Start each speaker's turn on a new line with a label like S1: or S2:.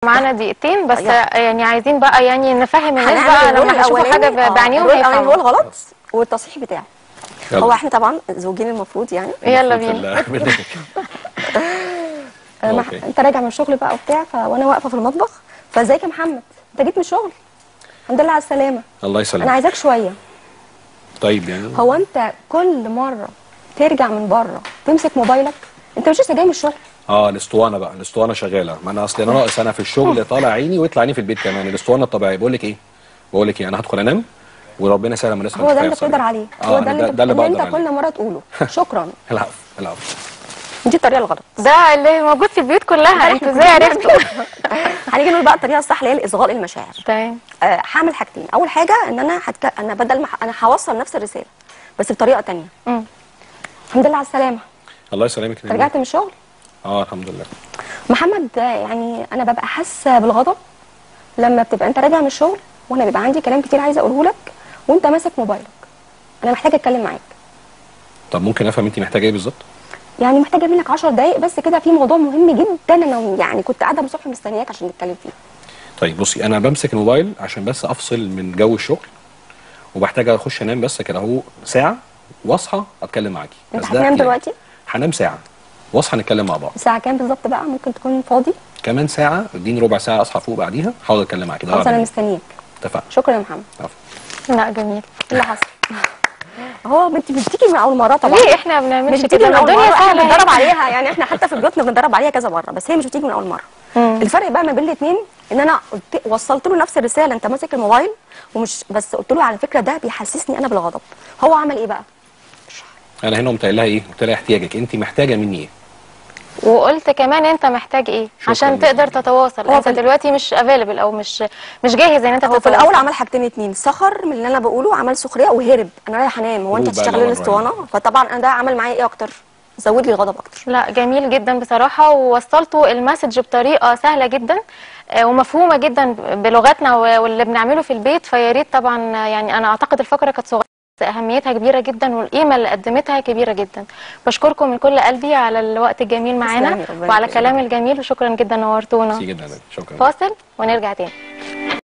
S1: معانا دقيقتين بس
S2: يلا.
S1: يعني عايزين بقى يعني نفهم الناس
S2: هنعمل
S1: بقى
S2: الرول
S1: لما هيشوفوا حاجه
S2: الأولاني، آه،
S1: بعينيهم
S2: الرول الأولاني هو
S1: هيفهموا
S2: الغلط والتصحيح بتاعه
S3: يلا.
S2: هو احنا طبعا زوجين المفروض يعني
S1: يلا
S3: في
S1: بينا
S3: ال- منك.
S2: آه، ما-
S3: أوكي.
S2: انت راجع من الشغل بقى وبتاع ف... وانا واقفه في المطبخ فازيك يا محمد انت جيت من الشغل الحمد لله على السلامه
S3: الله
S2: انا
S3: يسلمك
S2: عايزاك شويه
S3: طيب يعني
S2: هو انت كل مره ترجع من بره تمسك موبايلك انت مش لسه جاي من الشغل
S3: اه الاسطوانه بقى الاسطوانه شغاله ما انا اصل انا ناقص انا في الشغل طالع عيني ويطلع عيني في البيت كمان الاسطوانه الطبيعيه بقول لك ايه بقول لك ايه انا هدخل انام وربنا يسهل لما نصحى
S2: هو ده
S3: نتخيل
S2: اللي
S3: صحيح.
S2: بتقدر عليه
S3: اه
S2: هو
S3: أنا
S2: ده اللي,
S3: ده اللي
S2: اللي
S3: بقدر
S2: انت
S3: عليه
S2: كل مره تقوله شكرا
S3: العفو العفو
S2: دي الطريقه الغلط
S1: ده اللي موجود في البيوت كلها انتوا ازاي عرفتوا
S2: هنيجي نقول بقى الطريقه الصح اللي هي الاصغاء للمشاعر
S1: تمام
S2: آه، هعمل حاجتين اول حاجه ان انا هتك... انا بدل ما ح- انا هوصل نفس الرساله بس بطريقه تانية
S1: مم.
S2: الحمد لله على السلامه
S3: الله يسلمك
S2: انت رجعت من الشغل
S3: اه الحمد لله
S2: محمد آه، يعني انا ببقى حاسه بالغضب لما بتبقى انت راجع من الشغل وانا بيبقى عندي كلام كتير عايزه اقوله لك وانت ماسك موبايلك انا محتاجه اتكلم معاك
S3: طب ممكن افهم انت محتاجه ايه بالظبط
S2: يعني محتاجه منك 10 دقايق بس كده في موضوع مهم جدا انا يعني كنت قاعده من الصبح مستنياك عشان نتكلم فيه
S3: طيب بصي انا بمسك الموبايل عشان بس افصل من جو الشغل وبحتاج اخش انام بس كده اهو ساعه واصحى اتكلم معاكي
S2: انت
S3: بس ده
S2: هتنام
S3: احتياج.
S2: دلوقتي
S3: هنام ساعه واصحى نتكلم مع بعض
S2: الساعه كام بالظبط بقى ممكن تكون فاضي
S3: كمان ساعه اديني ربع ساعه اصحى فوق بعديها هحاول اتكلم معاكي ده
S2: خلاص انا
S3: بعمل.
S2: مستنياك
S3: اتفقنا
S2: شكرا يا محمد
S3: عفوا.
S1: لا جميل
S2: ايه اللي حصل هو انت بتيجي من اول مره طبعا
S1: ليه احنا ما
S2: مش
S1: بنعملش
S2: بتيجي
S1: كده
S2: من اول
S1: الدنيا
S2: مره احنا
S1: سهله
S2: بنتدرب
S1: اهي.
S2: عليها يعني احنا حتى في بيوتنا بنتدرب عليها كذا مره بس هي مش بتيجي من اول مره
S1: مم.
S2: الفرق بقى ما بين الاثنين ان انا قلت وصلت له نفس الرساله انت ماسك الموبايل ومش بس قلت له على فكره ده بيحسسني انا بالغضب هو عمل ايه بقى
S3: انا هنا قمت قايل لها ايه قلت لها احتياجك انت محتاجه مني ايه
S1: وقلت كمان انت محتاج ايه
S3: شكراً
S1: عشان
S3: جداً.
S1: تقدر تتواصل
S2: هو
S1: انت
S2: في ال-
S1: دلوقتي مش افيلبل او مش مش جاهز ان انت
S2: هو في
S1: تتواصل
S2: الاول عمل حاجتين اتنين سخر من اللي انا بقوله عمل سخريه وهرب انا رايح انام هو انت
S3: هروب بقى
S2: هتشتغلي
S3: لورا
S2: الاسطوانه
S3: يعني.
S2: فطبعا انا ده عمل معايا ايه اكتر زود لي الغضب اكتر
S1: لا جميل جدا بصراحة ووصلتوا المسج بطريقة سهلة جدا آه، ومفهومة جدا بلغتنا و- واللي بنعمله في البيت فيا ريت طبعا آه، يعني أنا أعتقد الفقرة كانت صغيرة بس أهميتها كبيرة جدا والقيمة اللي قدمتها كبيرة جدا بشكركم من كل قلبي على الوقت الجميل معانا
S2: تسلمي، ربنا
S1: وعلى
S2: يخليك.
S1: الكلام الجميل وشكرا جدا نورتونا
S3: ميرسي جدا شكرا
S1: فاصل ونرجع تاني